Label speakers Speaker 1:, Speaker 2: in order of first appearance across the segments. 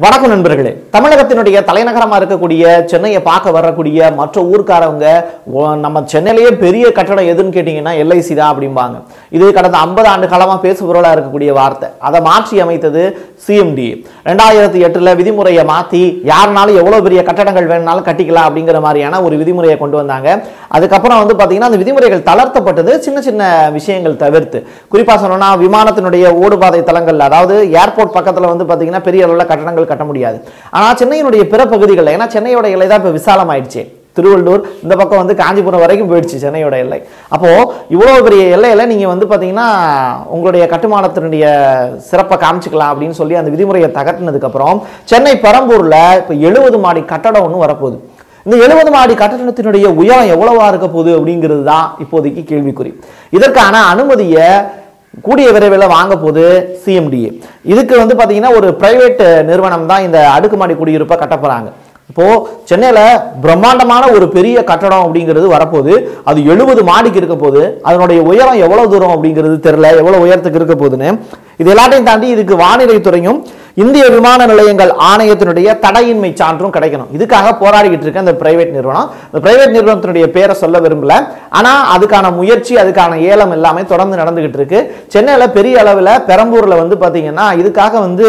Speaker 1: வணக்கம் நண்பர்களே தமிழகத்தினுடைய தலைநகரமா இருக்கக்கூடிய சென்னையை பார்க்க வரக்கூடிய மற்ற ஊர்க்காரவங்க "ஓ, நம்ம சென்னையிலேயே பெரிய கட்டடம் எதுன்னு கேட்டிங்கன்னா எல்ஐசி தான் அப்படிம்பாங்க இது கடந்த ஐம்பது ஆண்டு காலமா பேசுபொருளாக இருக்கக்கூடிய வார்த்தை அதை மாற்றி அமைத்தது சிஎம்டி ரெண்டாயிரத்தி எட்டுல விதிமுறையை மாத்தி யாருனாலும் எவ்வளவு பெரிய கட்டடங்கள் வேணும்னாலும் கட்டிக்கலாம் அப்படிங்கிற மாதிரியான ஒரு விதிமுறையை கொண்டு வந்தாங்க அதுக்கப்புறம் வந்து பாத்தீங்கன்னா அந்த விதிமுறைகள் தளர்த்தப்பட்டது சின்ன சின்ன விஷயங்கள் தவிர்த்து குறிப்பா சொல்லணும்னா விமானத்தினுடைய ஓடுபாதை தளங்கள் அதாவது ஏர்போர்ட் பக்கத்துல வந்து பாத்தீங்கன்னா பெரிய அளவுல கட்டடங்கள் கட்ட முடியாது ஆனா சென்னையினுடைய பிற பகுதிகளில் ஏன்னா சென்னையோட எல்லை தான் இப்போ விசாலமாயிடுச்சு திருவள்ளூர் இந்த பக்கம் வந்து காஞ்சிபுரம் வரைக்கும் போயிடுச்சு சென்னையோட எல்லை அப்போ இவ்வளவு பெரிய எல்லையில நீங்க வந்து பாத்தீங்கன்னா உங்களுடைய கட்டுமானத்தினுடைய சிறப்பை காமிச்சுக்கலாம் அப்படின்னு சொல்லி அந்த விதிமுறையை தகட்டினதுக்கு அப்புறம் சென்னை பெரம்பூர்ல இப்போ எழுபது மாடி கட்டடம் ஒன்று வரப்போகுது இந்த எழுபது மாடி கட்டடத்தினுடைய உயரம் எவ்வளவா இருக்க போகுது அப்படிங்கிறது தான் இப்போதைக்கு கேள்விக்குறி இதற்கான அனுமதியை கூடிய விரைவில் வாங்க போகுது சிஎம்டிஏ இதுக்கு வந்து பார்த்தீங்கன்னா ஒரு பிரைவேட் நிறுவனம் தான் இந்த அடுக்குமாடி குடியிருப்பை கட்ட போறாங்க இப்போ சென்னையில பிரம்மாண்டமான ஒரு பெரிய கட்டடம் அப்படிங்கிறது வரப்போகுது அது எழுபது மாடிக்கு இருக்க போகுது அதனுடைய உயரம் எவ்வளவு தூரம் அப்படிங்கிறது தெரியல எவ்வளவு உயரத்துக்கு இருக்க போகுதுன்னு இது எல்லாத்தையும் தாண்டி இதுக்கு வானிலை துறையும் இந்திய விமான நிலையங்கள் ஆணையத்தினுடைய தடையின்மை சான்றும் கிடைக்கணும் இதுக்காக போராடிக்கிட்டு இருக்க அந்த பிரைவேட் நிறுவனம் இந்த பிரைவேட் நிறுவனத்தினுடைய பேரை சொல்ல விரும்பல ஆனா அதுக்கான முயற்சி அதுக்கான ஏலம் எல்லாமே தொடர்ந்து நடந்துகிட்டு இருக்கு சென்னையில பெரிய அளவுல பெரம்பூர்ல வந்து பாத்தீங்கன்னா இதுக்காக வந்து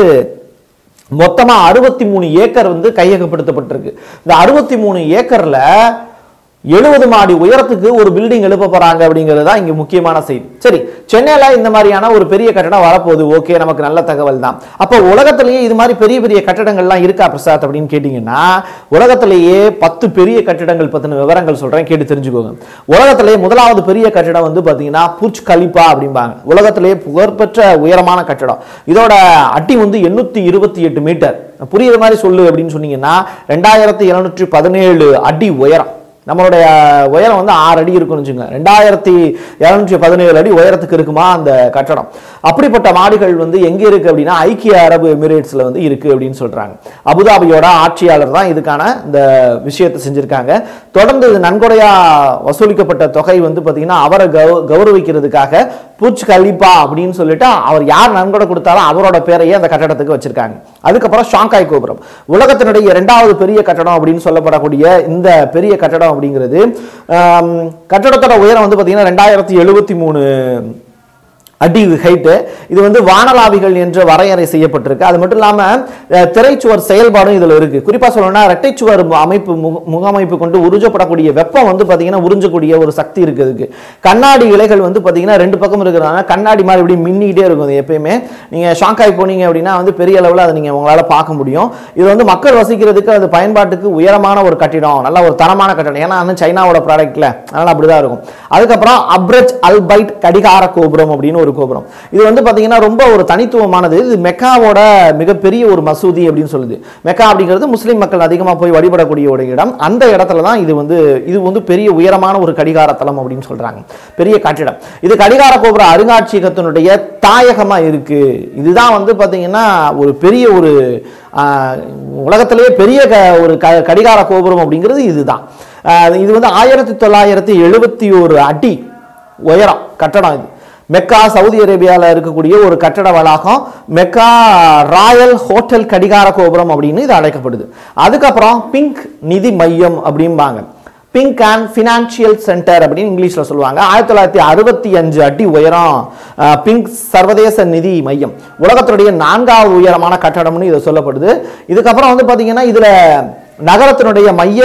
Speaker 1: மொத்தமா அறுபத்தி மூணு ஏக்கர் வந்து கையகப்படுத்தப்பட்டிருக்கு இந்த அறுபத்தி மூணு ஏக்கர்ல எழுபது மாடி உயரத்துக்கு ஒரு பில்டிங் எழுப்ப போறாங்க அப்படிங்கிறது தான் இங்க முக்கியமான செய்தி சரி சென்னையில இந்த மாதிரியான ஒரு பெரிய கட்டடம் வரப்போகுது ஓகே நமக்கு நல்ல தகவல் தான் அப்போ உலகத்திலேயே இது மாதிரி பெரிய பெரிய கட்டடங்கள்லாம் இருக்கா பிரசாத் அப்படின்னு கேட்டீங்கன்னா உலகத்திலேயே பத்து பெரிய கட்டிடங்கள் பத்தின விவரங்கள் சொல்றேன் கேட்டு தெரிஞ்சுக்கோங்க உலகத்திலேயே முதலாவது பெரிய கட்டிடம் வந்து பாத்தீங்கன்னா புர்ஜ் கலிப்பா அப்படிம்பாங்க உலகத்திலேயே புகழ்பெற்ற உயரமான கட்டிடம் இதோட அடி வந்து எண்ணூத்தி இருபத்தி எட்டு மீட்டர் புரியுற மாதிரி சொல்லு அப்படின்னு சொன்னீங்கன்னா ரெண்டாயிரத்தி எழுநூற்றி பதினேழு அடி உயரம் நம்மளுடைய உயரம் வந்து ஆறு அடி இருக்குன்னு வச்சுங்க ரெண்டாயிரத்தி இரநூற்றி பதினேழு அடி உயரத்துக்கு இருக்குமா அந்த கட்டடம் அப்படிப்பட்ட மாடிகள் வந்து எங்க இருக்கு அப்படின்னா ஐக்கிய அரபு எமிரேட்ஸ்ல வந்து இருக்கு அப்படின்னு சொல்றாங்க அபுதாபியோட ஆட்சியாளர் தான் இதுக்கான இந்த விஷயத்தை செஞ்சிருக்காங்க தொடர்ந்து இது நன்கொடையா வசூலிக்கப்பட்ட தொகை வந்து பாத்தீங்கன்னா அவரை கௌ- கௌரவிக்கிறதுக்காக புஜ் கலிப்பா அப்படின்னு சொல்லிட்டு அவர் யார் நன்கொடை கொடுத்தாலும் அவரோட பேரையே அந்த கட்டடத்துக்கு வச்சிருக்காங்க அதுக்கப்புறம் ஷாங்காய் கோபுரம் உலகத்தினுடைய இரண்டாவது பெரிய கட்டடம் அப்படின்னு சொல்லப்படக்கூடிய இந்த பெரிய கட்டடம் அப்படிங்கிறது ஆம், கட்டடத்தோட உயரம் வந்து பார்த்தீங்கன்னா ரெண்டாயிரத்தி எழுபத்தி மூணு அடி ஹைட்டு இது வந்து வானலாவிகள் என்று வரையறை செய்யப்பட்டிருக்கு அது மட்டும் இல்லாம அஹ், திரைச்சுவர் செயல்பாடும் இதுல இருக்கு குறிப்பா சொல்லணும்னா இரட்டைச்சுவர் மு- அமைப்பு முக- முகமைப்பு கொண்டு உறிஞ்சப்படக்கூடிய வெப்பம் வந்து பாத்தீங்கன்னா உறிஞ்சக்கூடிய ஒரு சக்தி இருக்கு இதுக்கு கண்ணாடி இலைகள் வந்து பாத்தீங்கன்னா ரெண்டு பக்கம் இருக்கிறனால கண்ணாடி மாதிரி இப்படி மின்னிக்கிட்டே இருக்கும் அது எப்பயுமே நீங்க ஷாங்காய் போனீங்க அப்படின்னா வந்து பெரிய அளவில் அதை நீங்க உங்களால பார்க்க முடியும் இது வந்து மக்கள் வசிக்கிறதுக்கு அது பயன்பாட்டுக்கு உயரமான ஒரு கட்டிடம் நல்ல ஒரு தரமான கட்டிடம் ஏன்னா வந்து சைனாவோட ப்ராடக்ட்ல அதனால அப்படிதான் இருக்கும் அதுக்கப்புறம் அப்ரஜ் அல்பைட் கடிகார கோபுரம் அப்படின்னு ஒரு கோபுரம் இது வந்து பாத்தீங்கன்னா ரொம்ப ஒரு தனித்துவமானது இது மெக்காவோட மிகப்பெரிய ஒரு மசூதி அப்படின்னு சொல்லுது மெக்கா அப்படிங்கிறது முஸ்லிம் மக்கள் அதிகமா போய் வழிபடக்கூடிய ஒரு இடம் அந்த இடத்துல தான் இது வந்து இது வந்து பெரிய உயரமான ஒரு கடிகார தலம் அப்படின்னு சொல்றாங்க பெரிய கட்டிடம் இது கடிகார கோபுர அருங்காட்சியகத்தினுடைய தாயகமா இருக்கு இதுதான் வந்து பாத்தீங்கன்னா ஒரு பெரிய ஒரு ஆஹ், உலகத்திலேயே பெரிய க- ஒரு க கடிகார கோபுரம் அப்படிங்கிறது இதுதான் ஆஹ், இது வந்து ஆயிரத்தி தொள்ளாயிரத்தி எழுபத்தி ஒரு அடி உயரம் கட்டடம் இது மெக்கா சவுதி அரேபியாவில் இருக்கக்கூடிய ஒரு கட்டட வளாகம் மெக்கா ராயல் ஹோட்டல் கடிகார கோபுரம் அப்படின்னு இது அழைக்கப்படுது அதுக்கப்புறம் பிங்க் நிதி மையம் அப்படிம்பாங்க பிங்க் அண்ட் ஃபினான்ஷியல் சென்டர் அப்படின்னு இங்கிலீஷில் சொல்லுவாங்க ஆயிரத்தி தொள்ளாயிரத்தி அறுபத்தி அஞ்சு அடி உயரம் அஹ், பிங்க் சர்வதேச நிதி மையம் உலகத்தினுடைய நான்காவது உயரமான கட்டடம்னு இது சொல்லப்படுது இதுக்கப்புறம் வந்து பார்த்தீங்கன்னா இதில் நகரத்தினுடைய மைய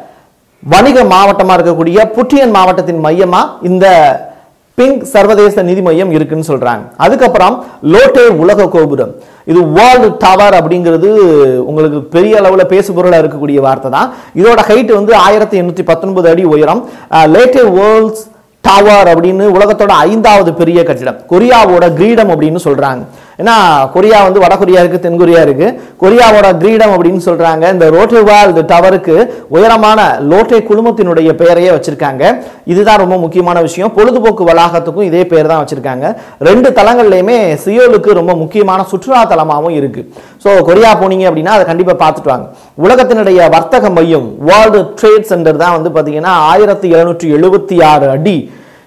Speaker 1: வணிக மாவட்டமா இருக்கக்கூடிய புட்டியன் மாவட்டத்தின் மையமா இந்த பிங்க் சர்வதேச நிதி மையம் இருக்குன்னு சொல்றாங்க அதுக்கப்புறம் லோட்டே உலக கோபுரம் இது வேர்ல்டு டவர் அப்படிங்கிறது உங்களுக்கு பெரிய அளவுல பேசுபொருளா இருக்கக்கூடிய வார்த்தை தான் இதோட ஹைட் வந்து ஆயிரத்தி எண்ணூத்தி பத்தொன்பது அடி உயரம் லேட்டே வேர்ல்ட்ஸ் டவர் அப்படின்னு உலகத்தோட ஐந்தாவது பெரிய கட்டிடம் கொரியாவோட கிரீடம் அப்படின்னு சொல்றாங்க ஏன்னா கொரியா வந்து வட கொரியா இருக்கு தென் கொரியா இருக்கு கொரியாவோட கிரீடம் அப்படின்னு சொல்றாங்க இந்த ரோட்டேவால் டவருக்கு உயரமான லோட்டே குழுமத்தினுடைய பெயரையே வச்சிருக்காங்க இதுதான் ரொம்ப முக்கியமான விஷயம் பொழுதுபோக்கு வளாகத்துக்கும் இதே பேர் தான் வச்சிருக்காங்க ரெண்டு தலங்கள்லையுமே சியோலுக்கு ரொம்ப முக்கியமான சுற்றுலா தலமாகவும் இருக்கு ஸோ கொரியா போனீங்க அப்படின்னா அதை கண்டிப்பா பார்த்துட்டு வாங்க உலகத்தினுடைய வர்த்தக மையம் வேர்ல்டு ட்ரேட் சென்டர் தான் வந்து பாத்தீங்கன்னா ஆயிரத்தி எழுநூற்றி எழுபத்தி ஆறு அடி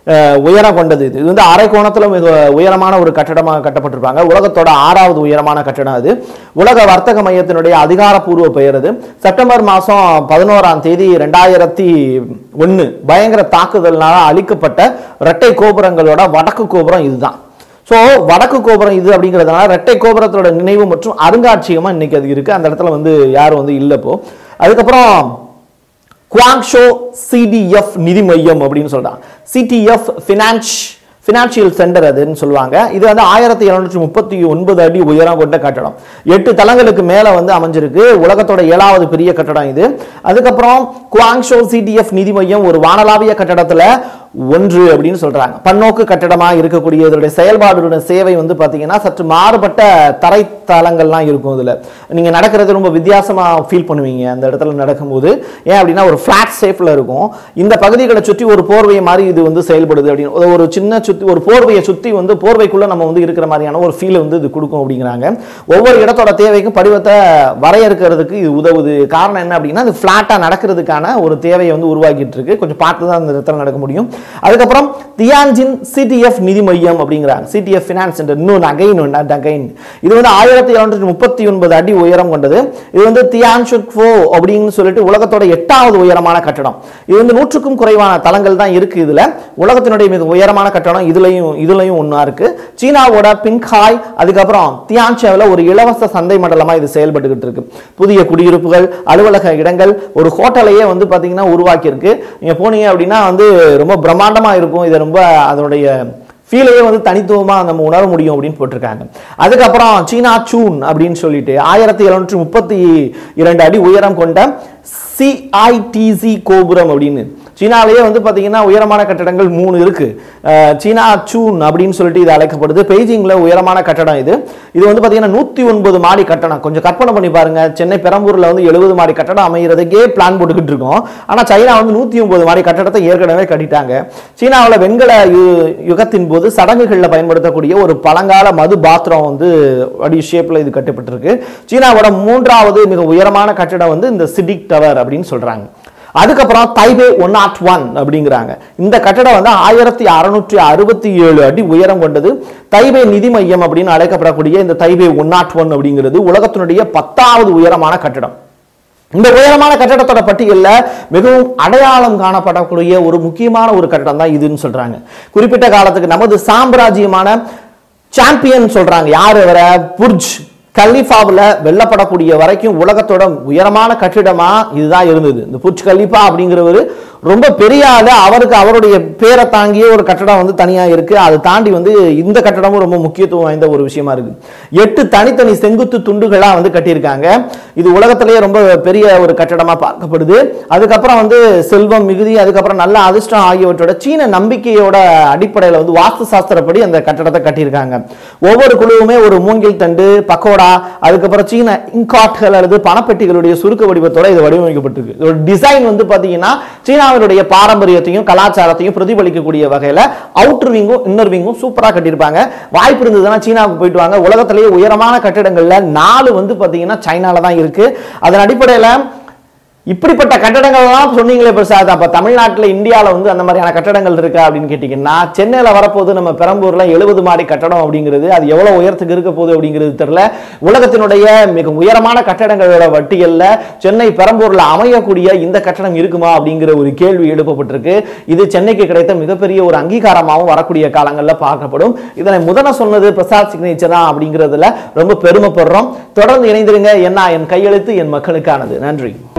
Speaker 1: அஹ், உயரம் கொண்டது இது இது வந்து அரை கோணத்துல மிக உயரமான ஒரு கட்டடமாக கட்டப்பட்டிருப்பாங்க உலகத்தோட ஆறாவது உயரமான கட்டடம் அது உலக வர்த்தக மையத்தினுடைய அதிகாரப்பூர்வ பெயர் அது செப்டம்பர் மாதம் பதினோராம் தேதி ரெண்டாயிரத்தி ஒன்று பயங்கர தாக்குதல்னால அழிக்கப்பட்ட இரட்டை கோபுரங்களோட வடக்கு கோபுரம் இதுதான் ஸோ வடக்கு கோபுரம் இது அப்படிங்கிறதுனால இரட்டை கோபுரத்தோட நினைவு மற்றும் அருங்காட்சியகமாக இன்னைக்கு அது இருக்கு அந்த இடத்துல வந்து யாரும் வந்து இல்லை இப்போ அதுக்கப்புறம் குவாங்ஷோ சிடிஎஃப் நிதி மையம் அப்படின்னு சொல்றாங்க சிடிஎஃப் ஃபினான்ஸ் ஃபினான்ஷியல் சென்டர் அதுன்னு சொல்லுவாங்க இது வந்து ஆயிரத்தி எழுநூற்றி முப்பத்தி ஒன்பது அடி உயரம் கொண்ட கட்டடம் எட்டு தளங்களுக்கு மேலே வந்து அமைஞ்சிருக்கு உலகத்தோட ஏழாவது பெரிய கட்டடம் இது அதுக்கப்புறம் குவாங்ஷோ சிடிஎஃப் நிதி மையம் ஒரு வானளாவிய கட்டடத்தில் ஒன்று அப்படின்னு சொல்றாங்க பன்னோக்கு கட்டடமா இருக்கக்கூடிய இதனுடைய செயல்பாடுடைய சேவை வந்து பாத்தீங்கன்னா சற்று மாறுபட்ட தரைத்தளங்கள்லாம் இருக்கும் இதுல நீங்க நடக்கிறது ரொம்ப வித்தியாசமா ஃபீல் பண்ணுவீங்க அந்த இடத்துல நடக்கும்போது ஏன் அப்படின்னா ஒரு ஃபிளாட் ஷேப்ல இருக்கும் இந்த பகுதிகளை சுற்றி ஒரு போர்வை மாதிரி இது வந்து செயல்படுது அப்படின்னு ஒரு- ஒரு சின்ன சுத்தி ஒரு போர்வையை சுத்தி வந்து போர்வைக்குள்ள நம்ம வந்து இருக்கிற மாதிரியான ஒரு ஃபீல் வந்து இது கொடுக்கும் அப்படிங்கிறாங்க ஒவ்வொரு இடத்தோட தேவைக்கும் படிவத்தை வரையறுக்கிறதுக்கு இது உதவுது காரணம் என்ன அப்படின்னா இது ஃபிளாட்டா நடக்கிறதுக்கான ஒரு தேவையை வந்து உருவாக்கிட்டு இருக்கு கொஞ்சம் பார்த்து தான் அந்த இடத்துல நடக்க முடியும் அதுக்கப்புறம் தியான்ஜின் சிடிஎஃப் நிதி மையம் அப்படிங்கிறாங்க சிடிஎஃப் ஃபினான்ஸ் சென்டர் இன்னும் அகைன் அகைன் இது வந்து ஆயிரத்தி எழுநூற்றி முப்பத்தி ஒன்பது அடி உயரம் கொண்டது இது வந்து தியான்ஷுக்ஃபோ அப்படின்னு சொல்லிட்டு உலகத்தோட எட்டாவது உயரமான கட்டடம் இது வந்து நூற்றுக்கும் குறைவான தளங்கள் தான் இருக்கு இதுல உலகத்தினுடைய மிக உயரமான கட்டடம் இதுலயும் இதுலயும் ஒண்ணா இருக்கு சீனாவோட பின்காய் அதுக்கப்புறம் தியான்ஷாவில் ஒரு இலவச சந்தை மண்டலமா இது செயல்பட்டுக்கிட்டு இருக்கு புதிய குடியிருப்புகள் அலுவலக இடங்கள் ஒரு ஹோட்டலையே வந்து பாத்தீங்கன்னா உருவாக்கி இருக்கு நீங்க போனீங்க அப்படின்னா வந்து ரொம்ப பிரம்மாண்டமா இருக்கும் இது ரொம்ப அதனுடைய ஃபீலையே வந்து தனித்துவமா நம்ம உணர முடியும் அப்படின்னு போட்டிருக்காங்க அதுக்கப்புறம் சீனா சூன் அப்படின்னு சொல்லிட்டு ஆயிரத்தி எழுநூற்றி முப்பத்தி இரண்டு அடி உயரம் கொண்ட சிஐடிசி கோபுரம் அப்படின்னு சீனாலேயே வந்து பார்த்தீங்கன்னா உயரமான கட்டடங்கள் மூணு இருக்கு அஹ் சீனா சூன் அப்படின்னு சொல்லிட்டு இது அழைக்கப்படுது பெய்ஜிங்ல உயரமான கட்டடம் இது இது வந்து பார்த்தீங்கன்னா நூற்றி ஒன்பது மாடி கட்டடம் கொஞ்சம் கற்பனை பண்ணி பாருங்க சென்னை பெரம்பூர்ல வந்து எழுபது மாடி கட்டடம் அமைகிறதுக்கே பிளான் போட்டுக்கிட்டு இருக்கோம் ஆனால் சைனா வந்து நூற்றி ஒன்பது மாடி கட்டடத்தை ஏற்கனவே கட்டிட்டாங்க சீனாவில் வெண்கல யு- யுகத்தின் போது சடங்குகளில் பயன்படுத்தக்கூடிய ஒரு பழங்கால மது பாத்திரம் வந்து அடி ஷேப்ல இது கட்டப்பட்டிருக்கு சீனாவோட மூன்றாவது மிக உயரமான கட்டடம் வந்து இந்த சிடிக் டவர் அப்படின்னு சொல்றாங்க அதுக்கப்புறம் தைபே ஒன் நாட் ஒன் அப்படிங்கிறாங்க இந்த கட்டடம் வந்து ஆயிரத்தி அறுநூற்றி அறுபத்தி ஏழு அடி உயரம் கொண்டது தைபே நிதி மையம் அப்படின்னு அழைக்கப்படக்கூடிய இந்த தைபே ஒன் நாட் ஒன் அப்படிங்கிறது உலகத்தினுடைய பத்தாவது உயரமான கட்டடம் இந்த உயரமான கட்டடத்தோட பட்டியல்ல மிகவும் அடையாளம் காணப்படக்கூடிய ஒரு முக்கியமான ஒரு கட்டடம் தான் இதுன்னு சொல்றாங்க குறிப்பிட்ட காலத்துக்கு நமது சாம்ராஜ்யமான சாம்பியன் சொல்றாங்க யார் வர புர்ஜ் கலிஃபாவில் வெல்லப்படக்கூடிய வரைக்கும் உலகத்தோட உயரமான கட்டிடமா இதுதான் இருந்தது இந்த புர்ஜ் கலிஃபா அப்படிங்கிறவர் ரொம்ப பெரிய ஆளு அவருக்கு அவருடைய பேரை தாங்கிய ஒரு கட்டடம் வந்து தனியா இருக்கு அதை தாண்டி வந்து இந்த கட்டடமும் ரொம்ப முக்கியத்துவம் வாய்ந்த ஒரு விஷயமா இருக்கு எட்டு தனித்தனி செங்குத்து துண்டுகளா வந்து கட்டியிருக்காங்க இது உலகத்திலேயே ரொம்ப பெரிய ஒரு கட்டடமா பார்க்கப்படுது அதுக்கப்புறம் வந்து செல்வம் மிகுதி அதுக்கப்புறம் நல்ல அதிர்ஷ்டம் ஆகியவற்றோட சீன நம்பிக்கையோட அடிப்படையில் வந்து வாஸ்து சாஸ்திரப்படி அந்த கட்டடத்தை கட்டியிருக்காங்க ஒவ்வொரு குழுவுமே ஒரு மூங்கில் தண்டு பக்கோடா அதுக்கப்புறம் சீன இன்காட்கள் அல்லது பணப்பெட்டிகளுடைய சுருக்க வடிவத்தோட இது வடிவமைக்கப்பட்டிருக்கு இதோட டிசைன் வந்து பாத்தீங்கன்னா சீனாவினுடைய பாரம்பரியத்தையும் கலாச்சாரத்தையும் பிரதிபலிக்கக்கூடிய வகையில அவுட்டர் விங்கும் இன்னர் விங்கும் சூப்பரா கட்டியிருப்பாங்க வாய்ப்பு இருந்ததுன்னா சீனாவுக்கு போயிட்டு வாங்க உலகத்திலேயே உயரமான கட்டிடங்கள்ல நாலு வந்து பாத்தீங்கன்னா சைனால தான் இருக்கு அதன் அடிப்படையில இப்படிப்பட்ட கட்டடங்கள்லாம் சொன்னீங்களே பிரசாத் அப்ப தமிழ்நாட்டுல இந்தியால வந்து அந்த மாதிரியான கட்டடங்கள் இருக்கா அப்படின்னு கேட்டீங்கன்னா சென்னையில வரப்போது நம்ம பெரம்பூர்ல எழுபது மாடி கட்டடம் அப்படிங்கிறது அது எவ்வளவு உயரத்துக்கு இருக்க போகுது அப்படிங்கிறது தெரியல உலகத்தினுடைய மிக உயரமான கட்டடங்களோட வட்டியல்ல சென்னை பெரம்பூர்ல அமையக்கூடிய இந்த கட்டடம் இருக்குமா அப்படிங்கிற ஒரு கேள்வி எழுப்பப்பட்டிருக்கு இது சென்னைக்கு கிடைத்த மிகப்பெரிய ஒரு அங்கீகாரமாகவும் வரக்கூடிய காலங்களில் பார்க்கப்படும் இதனை முதல்ல சொன்னது பிரசாத் சிக்னேச்சர் தான் அப்படிங்கிறதுல ரொம்ப பெருமைப்படுறோம் தொடர்ந்து இணைந்திருங்க என்ன என் கையெழுத்து என் மக்களுக்கானது நன்றி